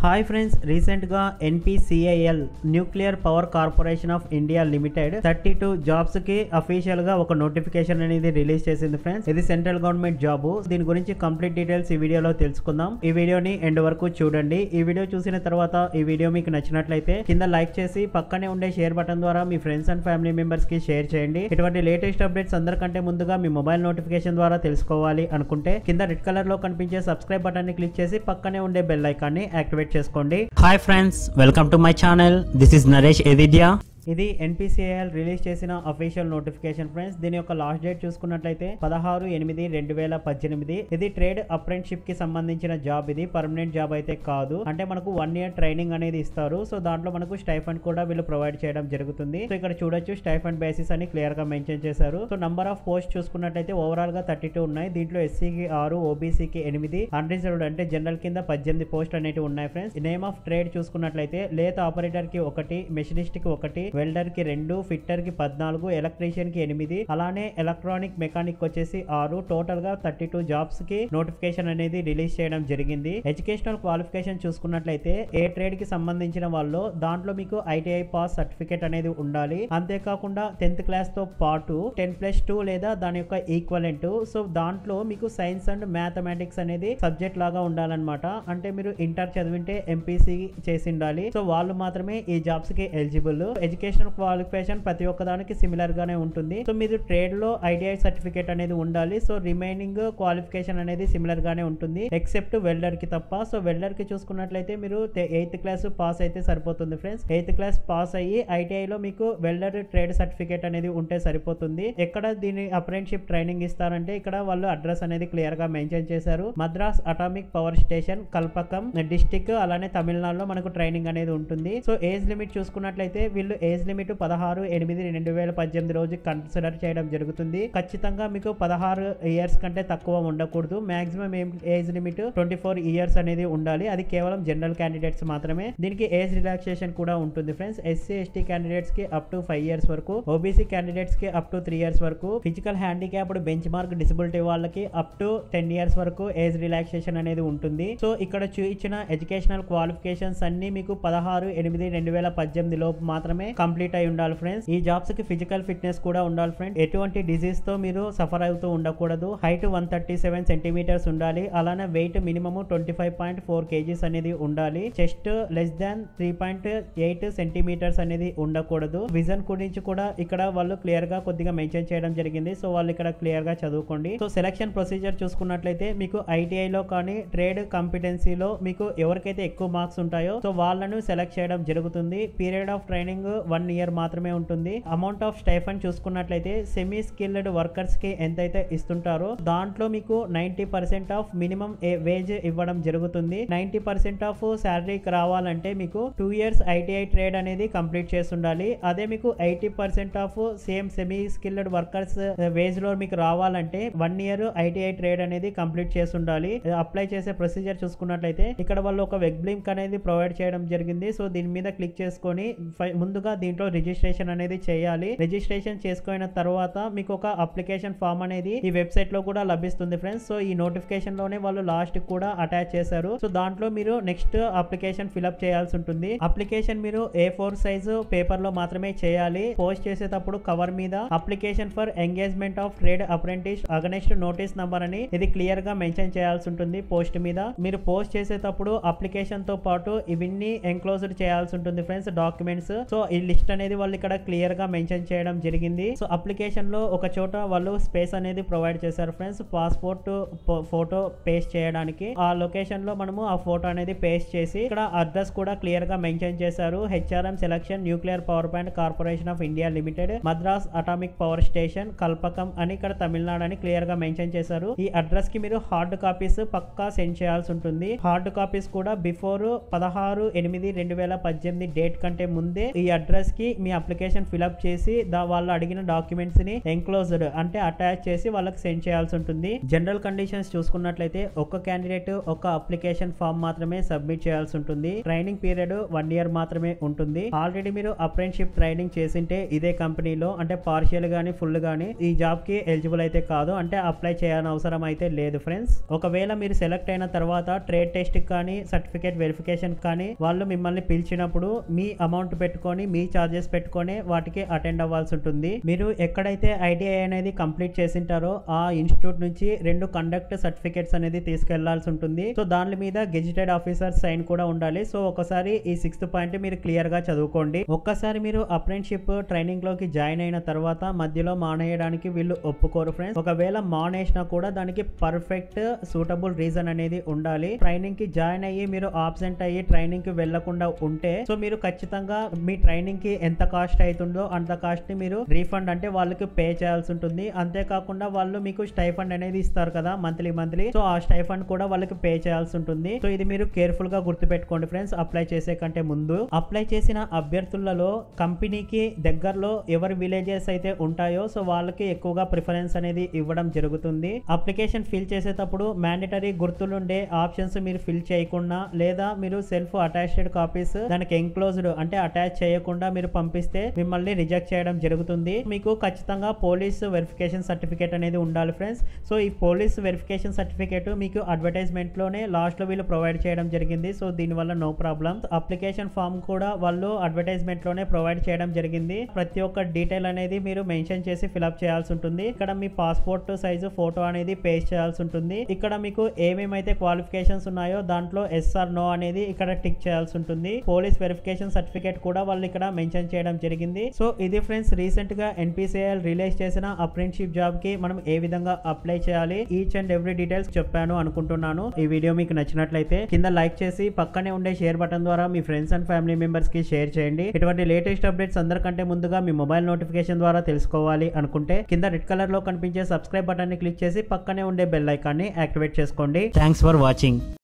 hi friends recent గా NPCIL nuclear power corporation of India limited thirty two jobs కి official గా ఒక notification అనేది రిలీజ్ చేసింది ఫ్రెండ్స్ ఇది సెంట్రల్ గవర్నమెంట్ జాబ్ దీని గురించి కంప్లీట్ డీటెయిల్స్ ఈ వీడియోలో తెలుసుకుందాం ఈ వీడియోని ఎండ్ వరకు చూడండి ఈ వీడియో చూసిన తర్వాత ఈ వీడియో మీకు నచ్చినట్లయితే కింద లైక్ చేసి పక్కనే ఉండే షేర్ బటన్ ద్వారా మీ ఫ్రెండ్స్ అండ్ ఫ్యామిలీ మెంబర్స్ కి షేర్ చేయండి ఇటువంటి లేటెస్ట్ అప్డేట్స్ అందరికంటే ముందుగా మీ మొబైల్ నోటిఫికేషన్ ద్వారా తెలుసుకోవాలి అనుకుంటే కింద రెడ్ కలర్ లో కనిపించే సబ్స్క్రైబ్ బటన్ ని క్లిక్ చేసి పక్కనే ఉండే బెల్ ఐకాన్ ని యాక్టివేట్ చేసుకోండి hi friends welcome to my channel this is Naresh ఎదిడియా ఇది ఎన్పిసిఐఎల్ రిలీజ్ చేసిన అఫీషియల్ నోటిఫికేషన్ ఫ్రెండ్స్ దీని యొక్క లాస్ట్ డేట్ చూసుకున్నట్లయితే పదహారు ఎనిమిది రెండు వేల పద్దెనిమిది ఇది ట్రేడ్ అప్రెంటిషిప్ కి సంబంధించిన జాబ్ ఇది పర్మనెంట్ జాబ్ అయితే కాదు అంటే మనకు వన్ ఇయర్ ట్రైనింగ్ అనేది ఇస్తారు సో దాంట్లో మనకు స్టైఫండ్ కూడా వీళ్ళు ప్రొవైడ్ చేయడం జరుగుతుంది సో ఇక్కడ చూడొచ్చు స్టైఫండ్ బేసిస్ అని క్లియర్ గా మెన్షన్ చేశారు సో నంబర్ ఆఫ్ పోస్ట్ చూసుకున్నట్లయితే ఓవరాల్ గా థర్టీ టూ ఉన్నాయి దీంట్లో ఎస్సీకి ఆరు ఓబీసీకి ఎనిమిది అన్రిజర్వ్డ్ అంటే జనరల్ కింద పద్దెనిమిది పోస్ట్ అనేవి ఉన్నాయి ఫ్రెండ్స్ నేమ్ ఆఫ్ ట్రేడ్ చూసుకున్నట్లయితే లేత ఆపరేటర్ కి ఒకటి మెషినిస్ట్ కి ఒకటి వెల్డర్ కి రెండు ఫిట్టర్ కి పద్నాలుగు ఎలక్ట్రీషియన్ కి ఎనిమిది అలానే ఎలక్ట్రానిక్ మెకానిక్ వచ్చేసి ఆరు టోటల్ గా థర్టీ టూ జాబ్స్ కి నోటిఫికేషన్ అనేది రిలీజ్ చేయడం జరిగింది ఎడ్యుకేషనల్ క్వాలిఫికేషన్ చూసుకున్నట్లయితే ఏ ట్రేడ్ కి సంబంధించిన వాళ్ళు దాంట్లో మీకు ఐటీఐ పాస్ సర్టిఫికేట్ అనేది ఉండాలి అంతేకాకుండా టెన్త్ క్లాస్ తో పాటు టెన్ ప్లస్ టూ లేదా దాని యొక్క ఈక్వలెంట్ సో దాంట్లో మీకు సైన్స్ అండ్ మ్యాథమెటిక్స్ అనేది సబ్జెక్ట్ లాగా ఉండాలన్నమాట అంటే మీరు ఇంటర్ చదివింటే ఎంపీసీ చేసి ఉండాలి సో వాళ్ళు మాత్రమే ఈ జాబ్స్ కి ఎలిజిబుల్ ఎడ్యుకేషనల్ క్వాలిఫికేషన్ ప్రతి ఒక్క దానికి సిమిలర్ గానే ఉంటుంది సో మీరు ట్రేడ్ లో ఐటీఐ సర్టిఫికేట్ అనేది ఉండాలి సో రిమైనింగ్ క్వాలిఫికేషన్ అనేది సిమిలర్ గానే ఉంటుంది ఎక్సెప్ట్ వెల్డర్ కి తప్ప సో వెల్డర్ కి చూసుకున్నట్లయితే మీరు ఎయిత్ క్లాస్ పాస్ అయితే సరిపోతుంది ఫ్రెండ్స్ ఎయిత్ క్లాస్ పాస్ అయ్యి ఐటీఐ లో మీకు వెల్డర్ ట్రేడ్ సర్టిఫికేట్ అనేది ఉంటే సరిపోతుంది ఎక్కడ దీని అప్రెంటిషిప్ ట్రైనింగ్ ఇస్తారంటే ఇక్కడ వాళ్ళు అడ్రస్ అనేది క్లియర్ గా మెన్షన్ చేశారు Madras atomic power station Kalpakkam district అలానే తమిళనాడులో మనకు ట్రైనింగ్ అనేది ఉంటుంది సో ఏజ్ లిమిట్ చూసుకున్నట్లయితే వీళ్ళు ఏజ్ లిమిట్ పదహారు ఎనిమిది రెండు వేల పద్దెనిమిది రోజు కన్సిడర్ చేయడం జరుగుతుంది ఖచ్చితంగా మీకు పదహారు ఇయర్స్ కంటే తక్కువ ఉండకూడదు maximum age limit twenty four years అనేది ఉండాలి అది కేవలం జనరల్ క్యాండిడేట్స్ మాత్రమే దీనికి ఏజ్ రిలాక్సేషన్ కూడా ఉంటుంది ఫ్రెండ్స్ ఎస్సీ ఎస్టీ క్యాండిడేట్స్ కి అప్ టు ఫైవ్ ఇయర్స్ వరకు ఓబీసీ క్యాండిడేట్స్ కి అప్ టు త్రీ ఇయర్స్ వరకు physical handicapped benchmark disability వాళ్ళకి అప్ టు టెన్ ఇయర్స్ వరకు ఏజ్ రిలాక్సేషన్ అనేది ఉంటుంది సో ఇక్కడ చూపించిన ఎడ్యుకేషనల్ క్వాలిఫికేషన్స్ అన్ని మీకు పదహారు ఎనిమిది రెండు వేల పద్దెనిమిది లోపు మాత్రమే కంప్లీట్ అయి ఉండాలి ఫ్రెండ్స్ ఈ జాబ్స్ కి ఫిజికల్ ఫిట్నెస్ కూడా ఉండాలి ఫ్రెండ్స్ ఎటువంటి డిజీజ్ తో మీరు సఫర్ అవుతూ ఉండకూడదు height one thirty seven centimetres ఉండాలి అలానే weight minimum twenty five point four kgs అనేది ఉండాలి chest less than three point eight centimetres అనేది ఉండకూడదు విజన్ గురించి కూడా ఇక్కడ వాళ్ళు క్లియర్ గా కొద్దిగా మెన్షన్ చేయడం జరిగింది సో వాళ్ళు ఇక్కడ క్లియర్ గా చదువుకోండి సో సెలక్షన్ ప్రొసీజర్ చూసుకున్నట్లయితే మీకు ఐటీఐ లో కానీ ట్రేడ్ కాంపిటెన్సీలో మీకు ఎవరికైతే ఎక్కువ మార్క్స్ ఉంటాయో సో వాళ్ళను సెలెక్ట్ చేయడం జరుగుతుంది period of training one year మాత్రమే ఉంటుంది అమౌంట్ ఆఫ్ స్టైఫన్ చూసుకున్నట్లయితే సెమీ స్కిల్డ్ వర్కర్స్ కి ఎంతైతే ఇస్తుంటారో దాంట్లో మీకు ninety percent of minimum wage ఇవ్వడం జరుగుతుంది నైన్టీ పర్సెంట్ ఆఫ్ శాలరీకి రావాలంటే మీకు టూ ఇయర్స్ ఐటీఐ ట్రేడ్ అనేది కంప్లీట్ చేస్తుండాలి అదే మీకు eighty percent of same semi skilled workers wage లో మీకు రావాలంటే వన్ ఇయర్ ఐటీఐ ట్రేడ్ అనేది కంప్లీట్ చేస్తుండాలి అప్లై చేసే ప్రొసీజర్ చూసుకున్నట్లయితే ఇక్కడ వాళ్ళు ఒక వెబ్ లింక్ అనేది ప్రొవైడ్ చేయడం జరిగింది సో దీని మీద క్లిక్ చేసుకొని ముందుగా దీంట్లో రిజిస్ట్రేషన్ అనేది చేయాలి రిజిస్ట్రేషన్ చేసుకున్న తర్వాత మీకు ఒక అప్లికేషన్ ఫామ్ అనేది ఈ వెబ్సైట్ లో కూడా లభిస్తుంది ఫ్రెండ్స్ సో ఈ నోటిఫికేషన్ లోనే వాళ్ళు లాస్ట్ కూడా అటాచ్ చేశారు సో దాంట్లో మీరు నెక్స్ట్ అప్లికేషన్ ఫిల్అప్ చేయాల్సి ఉంటుంది అప్లికేషన్ మీరు ఏ ఫోర్ సైజు పేపర్ లో మాత్రమే చేయాలి పోస్ట్ చేసేటప్పుడు కవర్ మీద application for engagement of trade apprentice against notice number అని ఇది క్లియర్ గా మెన్షన్ చేయాల్సి ఉంటుంది పోస్ట్ మీద మీరు పోస్ట్ చేసేటప్పుడు అప్లికేషన్ తో పాటు ఇవన్నీ ఎంక్లోజ్డ్ చేయాల్సి ఉంటుంది ఫ్రెండ్స్ డాక్యుమెంట్స్ సో ఈ లిస్ట్ అనేది వాళ్ళు ఇక్కడ క్లియర్ గా మెన్షన్ చేయడం జరిగింది సో అప్లికేషన్ లో ఒక చోట వాళ్ళు స్పేస్ అనేది ప్రొవైడ్ చేశారు ఫ్రెండ్స్ పాస్పోర్ట్ ఫోటో పేస్ట్ చేయడానికి ఆ లొకేషన్ లో మనము ఆ ఫోటో అనేది పేస్ట్ చేసి ఇక్కడ అడ్రస్ కూడా క్లియర్ గా మెన్షన్ చేశారు HRM selection nuclear power plant corporation of India limited Madras atomic power station Kalpakkam అని ఇక్కడ తమిళనాడు అని క్లియర్ గా మెన్షన్ చేశారు ఈ అడ్రస్ కి మీరు హార్డ్ కాపీస్ పక్కా సెండ్ చేయాల్సి ఉంటుంది హార్డ్ కాపీస్ కూడా బిఫోర్ పదహారు ఎనిమిది రెండు వేల పద్దెనిమిది డేట్ కంటే ముందే ఈ అడ్రస్ అడ్రస్ కి మీ అప్లికేషన్ ఫిలప్ చేసి దా వాళ్ళు అడిగిన డాక్యుమెంట్స్ ని ఎంక్లోజ్డ్ అంటే అటాచ్ చేసి వాళ్ళకి సెండ్ చేయాల్సి ఉంటుంది జనరల్ కండిషన్స్ చూసుకున్నట్లయితే ఒక్క క్యాండిడేట్ ఒక అప్లికేషన్ ఫామ్ మాత్రమే సబ్మిట్ చేయాల్సి ఉంటుంది ట్రైనింగ్ పీరియడ్ వన్ ఇయర్ మాత్రమే ఉంటుంది ఆల్రెడీ మీరు అప్రెంటిషిప్ ట్రైనింగ్ చేసింటే ఇదే కంపెనీలో అంటే పార్షియల్ గానీ ఫుల్ గానీ ఈ జాబ్ కి ఎలిజిబుల్ అయితే కాదు అంటే అప్లై చేయాలని అవసరం అయితే లేదు ఫ్రెండ్స్ ఒకవేళ మీరు సెలెక్ట్ అయిన తర్వాత ట్రేడ్ టెస్ట్ కానీ సర్టిఫికేట్ వెరిఫికేషన్ కానీ వాళ్ళు మిమ్మల్ని పిలిచినప్పుడు మీ అమౌంట్ పెట్టుకొని మీ చార్జెస్ పెట్టుకొని వాటికి అటెండ్ అవ్వాల్సి ఉంటుంది మీరు ఎక్కడైతే ఐటీఐ అనేది కంప్లీట్ చేసింటారో ఆ ఇన్స్టిట్యూట్ నుంచి రెండు కండక్ట్ సర్టిఫికేట్స్ అనేది తీసుకెళ్లాల్సి ఉంటుంది సో దాని మీద గెజిటెడ్ ఆఫీసర్ సైన్ కూడా ఉండాలి సో ఒకసారి ఈ సిక్స్త్ పాయింట్ మీరు క్లియర్ గా చదువుకోండి ఒక్కసారి మీరు అప్రెంటిషిప్ ట్రైనింగ్ లోకి జాయిన్ అయిన తర్వాత మధ్యలో మానేయడానికి వీళ్ళు ఒప్పుకోరు ఫ్రెండ్స్ ఒకవేళ మానేసినా కూడా దానికి పర్ఫెక్ట్ సూటబుల్ రీజన్ అనేది ఉండాలి ట్రైనింగ్ కి జాయిన్ అయ్యి మీరు ఆబ్సెంట్ అయ్యి ట్రైనింగ్ కి వెళ్లకుండా ఉంటే సో మీరు ఖచ్చితంగా మీ ట్రైనింగ్ కి ఎంత కాస్ట్ అవుతుందో అంత కాస్ట్ ని మీరు రీఫండ్ అంటే వాళ్ళకి పే చేయాల్సి ఉంటుంది అంతేకాకుండా వాళ్ళు మీకు స్టైఫండ్ అనేది ఇస్తారు కదా మంత్లీ మంత్లీ సో ఆ స్టైఫండ్ కూడా వాళ్ళకి పే చేయాల్సి ఉంటుంది సో ఇది మీరు కేర్ఫుల్ గా గుర్తుపెట్టుకోండి ఫ్రెండ్స్ అప్లై చేసే కంటే ముందు అప్లై చేసిన అభ్యర్థులలో కంపెనీకి దగ్గరలో ఎవరి విలేజెస్ అయితే ఉంటాయో సో వాళ్ళకి ఎక్కువగా ప్రిఫరెన్స్ అనేది ఇవ్వడం జరుగుతుంది అప్లికేషన్ ఫిల్ చేసేటప్పుడు మ్యాండేటరీ గుర్తులుండే ఆప్షన్స్ మీరు ఫిల్ చేయకుండా లేదా మీరు సెల్ఫ్ అటాచ్డ్ కాపీస్ దానికి ఎంక్లోజ్డ్ అంటే అటాచ్ చేయకుండా మీరు పంపిస్తే మిమ్మల్ని రిజెక్ట్ చేయడం జరుగుతుంది మీకు ఖచ్చితంగా పోలీస్ వెరిఫికేషన్ సర్టిఫికేట్ అనేది ఉండాలి ఫ్రెండ్స్ సో ఈ పోలీస్ వెరిఫికేషన్ సర్టిఫికేట్ మీకు అడ్వర్టైజ్మెంట్ లోనే లాస్ట్ లో వీళ్ళు ప్రొవైడ్ చేయడం జరిగింది సో దీనివల్ల నో ప్రాబ్లం అప్లికేషన్ ఫామ్ కూడా వాళ్ళు అడ్వర్టైజ్మెంట్ లోనే ప్రొవైడ్ చేయడం జరిగింది ప్రతి ఒక్క డీటెయిల్ అనేది మీరు మెన్షన్ చేసి ఫిల్అప్ చేయాల్సి ఉంటుంది ఇక్కడ మీ పాస్పోర్ట్ సైజు ఫోటో అనేది పేస్ట్ చేయాల్సి ఉంటుంది ఇక్కడ మీకు ఏమేమైతే క్వాలిఫికేషన్స్ ఉన్నాయో దాంట్లో ఎస్ఆర్ నో అనేది ఇక్కడ టిక్ చేయాల్సి ఉంటుంది పోలీస్ వెరిఫికేషన్ సర్టిఫికేట్ కూడా వాళ్ళు ఇక్కడ మెన్షన్ చేయడం జరిగింది సో ఇది ఫ్రెండ్స్ రీసెంట్ గా ఎన్పిసిఐఎల్ రిలీజ్ చేసిన అప్రెంటిషిప్ జాబ్ కి మనం ఏ విధంగా అప్లై చేయాలి ఈచ్ అండ్ ఎవ్రీ డీటెయిల్స్ చెప్పాను అనుకుంటున్నాను ఈ వీడియో మీకు నచ్చినట్లయితే కింద లైక్ చేసి పక్కనే ఉండే షేర్ బటన్ ద్వారా మీ ఫ్రెండ్స్ అండ్ ఫ్యామిలీ మెంబర్స్ కి షేర్ చేయండి ఇటువంటి లేటెస్ట్ అప్డేట్స్ అందరికంటే ముందుగా మీ మొబైల్ నోటిఫికేషన్ ద్వారా తెలుసుకోవాలి అనుకుంటే కింద రెడ్ కలర్ లో కనిపించే సబ్స్క్రైబ్ బటన్ ని క్లిక్ చేసి పక్కనే ఉండే బెల్ ఐకాన్ ని యాక్టివేట్ చేసుకోండి థ్యాంక్స్ ఫర్ వాచింగ్